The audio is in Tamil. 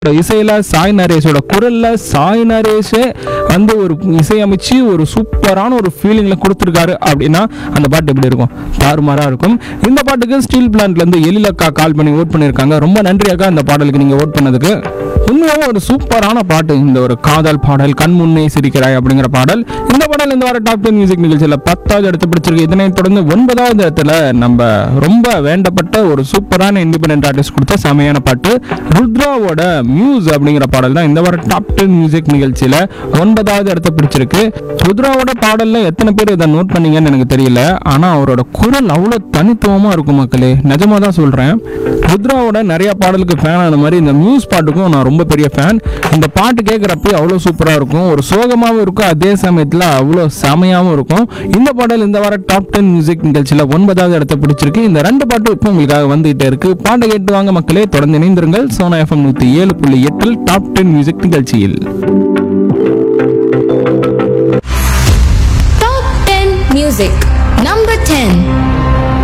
இசையில சாய் நரேஷோட குரல்ல சாய் நரேஷே வந்து ஒரு இசையமைச்சு ஒரு சூப்பரான ஒரு ஃபீலிங்ல கொடுத்துருக்காரு அப்படின்னா அந்த பாட்டு எப்படி இருக்கும் தாறுமாறா இருக்கும் இந்த பாட்டுக்கு ஸ்டீல் பிளான்ட்ல இருந்து எழிலக்கா கால் பண்ணி ஓட் பண்ணியிருக்காங்க ரொம்ப நன்றி அக்கா இந்த பாடலுக்கு நீங்க ஓட் பண்ணதுக்கு உண்மையாகவும் ஒரு சூப்பரான பாட்டு இந்த ஒரு காதல் பாடல் கண் முன்னே சிரிக்கிறாய் அப்படிங்கிற பாடல் இந்த பாடல் இந்த வார டாப் டென் மியூசிக் நிகழ்ச்சியில் பத்தாவது இடத்து பிடிச்சிருக்கு இதனைத் தொடர்ந்து ஒன்பதாவது இடத்துல நம்ம ரொம்ப வேண்டப்பட்ட ஒரு சூப்பரான இண்டிபெண்டன்ட் ஆர்டிஸ்ட் கொடுத்த செமையான பாட்டு ருத்ராவோட மியூஸ் அப்படிங்கிற பாடல் தான் இந்த வார டாப் டென் மியூசிக் நிகழ்ச்சியில் ஒன்பதாவது இடத்த பிடிச்சிருக்கு ருத்ராவோட பாடல்ல எத்தனை பேர் இதை நோட் பண்ணீங்கன்னு எனக்கு தெரியல ஆனால் அவரோட குரல் அவ்வளோ தனித்துவமாக இருக்கும் மக்களே நிஜமாக தான் சொல்கிறேன் ருத்ராவோட நிறைய பாடலுக்கு ஃபேன் ஆன மாதிரி இந்த மியூஸ் பாட்டுக்கும் நான் ரொம்ப பெரிய ஃபேன் இந்த பாட்டு கேட்குறப்ப அவ்வளோ சூப்பராக இருக்கும் ஒரு சோகமாகவும் இருக்கும் அதே சமயத்தில் அவ்வளோ செமையாகவும் இருக்கும் இந்த பாடல் இந்த வார டாப் டென் மியூசிக் நிகழ்ச்சியில் ஒன்பதாவது இடத்த பிடிச்சிருக்கு இந்த ரெண்டு பாட்டும் இப்போ உங்களுக்காக வந்துகிட்டே இருக்கு பாட்டை கேட்டு வாங்க மக்களே தொடர்ந்து இணைந்திருங்கள் சோனா எஃப்எம் நூற்றி ஏழு புள்ளி எட்டில் டாப் டென் மியூசிக் நிகழ்ச்சியில் Top 10 Music Number 10